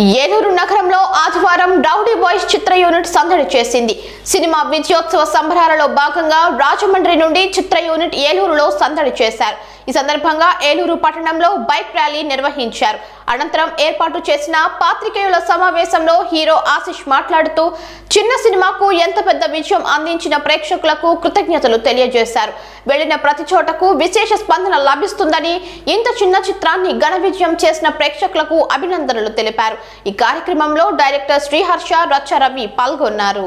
ఏలూరు నగరంలో ఆదివారం rowdy boys చిత్ర unit సందడి చేసింది సినిమా విజయోత్సవ సంబరాలలో భాగంగా రాజమండ్రి నుండి చిత్ర యూనిట్ ఏలూరులో సందడి చేశారు ఈ సందర్భంగా ఏలూరు పట్టణంలో బైక్ ర్యాలీ నిర్వహించారు అనంతరం ఏర్పాటు చేసిన పాత్రికేయుల సమావేశంలో హీరో ఆశిష్ మాట్లాడుతూ చిన్న సినిమాకు ఎంత పెద్ద విజయం అందించిన ప్రేక్షకులకు కృతజ్ఞతలు తెలియజేశారు వెళ్లిన ప్రతి చోటకు విశేష స్పందన లభిస్తుందని ఇంత చిన్న చిత్రాన్ని ఘన విజయం చేసిన ప్రేక్షకులకు అభినందనలు తెలిపారు ఈ కార్యక్రమంలో డైరెక్టర్ శ్రీహర్ష రచ్చ రవి పాల్గొన్నారు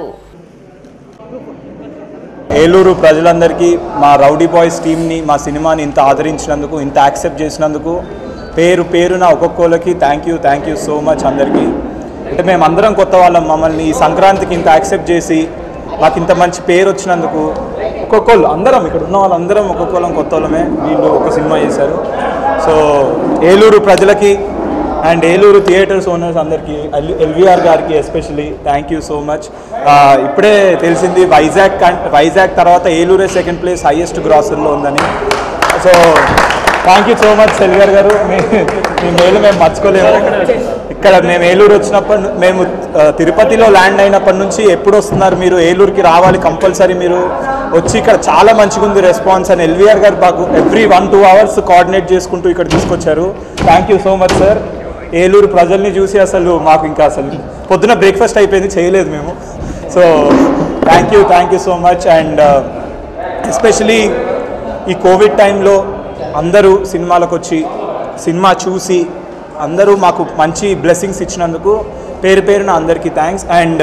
ఏలూరు ప్రజలందరికీ మా రౌడీ బాయ్స్ టీమ్ని మా సినిమాని ఇంత ఆదరించినందుకు ఇంత యాక్సెప్ట్ చేసినందుకు పేరు పేరున ఒక్కొక్కరికి thank you thank you so much అందరికీ అంటే మేము అందరం కొత్త వాళ్ళం మమ్మల్ని ఈ సంక్రాంతికి ఇంత యాక్సెప్ట్ చేసి మాకు ఇంత మంచి పేరు వచ్చినందుకు ఒక్కొక్కళ్ళు అందరం ఇక్కడ ఉన్న వాళ్ళందరం ఒక్కొక్కళ్ళం కొత్త వాళ్ళమే వీళ్ళు ఒక సినిమా చేశారు సో ఏలూరు ప్రజలకి అండ్ ఏలూరు థియేటర్స్ ఓనర్స్ అందరికీ ఎల్విఆర్ గారికి especially thank you so much ఇప్పుడే తెలిసింది వైజాగ్ కం వైజాగ్ తర్వాత ఏలూరే సెకండ్ ప్లేస్ హైయెస్ట్ గ్రాసర్లో ఉందని so thank you so much సెల్విఆర్ గారు మీ మీ మేలు మేము మర్చుకోలేము ఇక్కడ మేము ఏలూరు వచ్చినప్పటి ను- మేము ఆ, తిరుపతిలో ల్యాండ్ అయినప్పటి నుంచి ఎప్పుడు వస్తున్నారు మీరు ఏలూరుకి రావాలి కంపల్సరీ మీరు వచ్చి ఇక్కడ చాలా మంచిగా ఉంది రెస్పాన్స్ అని ఎల్విఆర్ గారు మాకు every one two hours coordinate చేసుకుంటూ ఇక్కడ తీసుకొచ్చారు thank you so much sir Eluru ప్రజల్ని చూసి అసలు మాకు ఇంకా అసలు పొద్దున బ్రేక్ఫాస్ట్ అయిపోయింది చేయలేదు మేము so thank you thank you so much and especially ఈ కోవిడ్ టైంలో అందరూ సినిమాలకు వచ్చి సినిమా చూసి అందరూ మాకు మంచి బ్లెస్సింగ్స్ ఇచ్చినందుకు పేరు పేరున అందరికీ థ్యాంక్స్ అండ్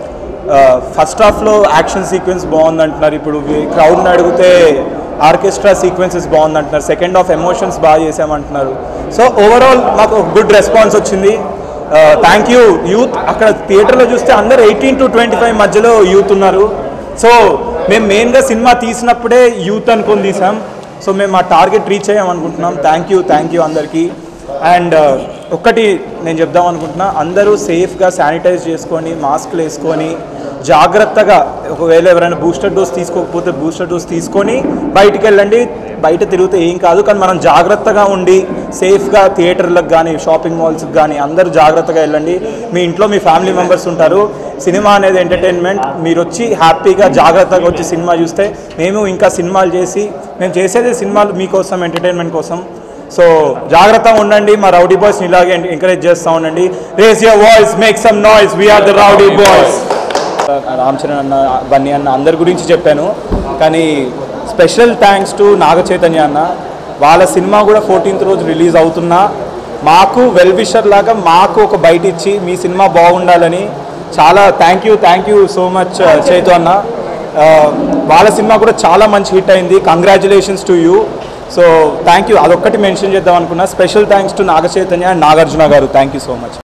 ఫస్ట్ హాఫ్లో యాక్షన్ సీక్వెన్స్ బాగుందంటున్నారు ఇప్పుడు క్రౌడ్ని అడిగితే ఆర్కెస్ట్రా సీక్వెన్సెస్ బాగుందంటున్నారు సెకండ్ హాఫ్ ఎమోషన్స్ బాగా చేసామంటున్నారు సో ఓవరాల్ మాకు గుడ్ రెస్పాన్స్ వచ్చింది థ్యాంక్ యూ యూత్ అక్కడ థియేటర్లో చూస్తే అందరు ఎయిటీన్ టు ట్వంటీ ఫైవ్ మధ్యలో యూత్ ఉన్నారు సో మేము మెయిన్గా సినిమా తీసినప్పుడే యూత్ అనుకొని తీసాం సో మేము ఆ టార్గెట్ రీచ్ అయ్యాం అనుకుంటున్నాం థ్యాంక్ యూ థ్యాంక్ యూ అందరికీ అండ్ ఒక్కటి నేను చెప్దాం అనుకుంటున్నా అందరూ సేఫ్గా శానిటైజ్ చేసుకొని మాస్క్లు వేసుకొని జాగ్రత్తగా ఒకవేళ ఎవరైనా బూస్టర్ డోస్ తీసుకోకపోతే బూస్టర్ డోస్ తీసుకొని బయటికి వెళ్ళండి బయట తిరిగితే ఏం కాదు కానీ మనం జాగ్రత్తగా ఉండి సేఫ్గా థియేటర్లకు కానీ షాపింగ్ మాల్స్కి కానీ అందరూ జాగ్రత్తగా వెళ్ళండి మీ ఇంట్లో మీ ఫ్యామిలీ మెంబర్స్ ఉంటారు సినిమా అనేది ఎంటర్టైన్మెంట్ మీరు వచ్చి హ్యాపీగా జాగ్రత్తగా వచ్చి సినిమా చూస్తే మేము ఇంకా సినిమాలు చేసి మేము చేసేది సినిమాలు మీకోసం ఎంటర్టైన్మెంట్ కోసం సో జాగ్రత్తగా ఉండండి మా రౌడీ బాయ్స్ని ఇలాగే ఎంకరేజ్ చేస్తూ ఉండండి raise your voice make some noise we are the rowdy boys Ram Charan అన్న బన్నీ అన్న అందరి గురించి చెప్పాను కానీ special thanks to Naga Chaitanya అన్న వాళ్ళ సినిమా కూడా ఫోర్టీన్త్ రోజు రిలీజ్ అవుతున్నా మాకు వెల్ విషర్ లాగా మాకు ఒక బయట ఇచ్చి మీ సినిమా బాగుండాలని చాలా thank you thank you so much Chaitu అన్న ఆ, వాళ్ళ సినిమా కూడా చాలా మంచి హిట్ అయింది congratulations to you so thank you అదొక్కటి మెన్షన్ చేద్దాం అనుకున్నా special thanks to Naga Chaitanya and Nagarjuna గారు థ్యాంక్ యూ సో మచ్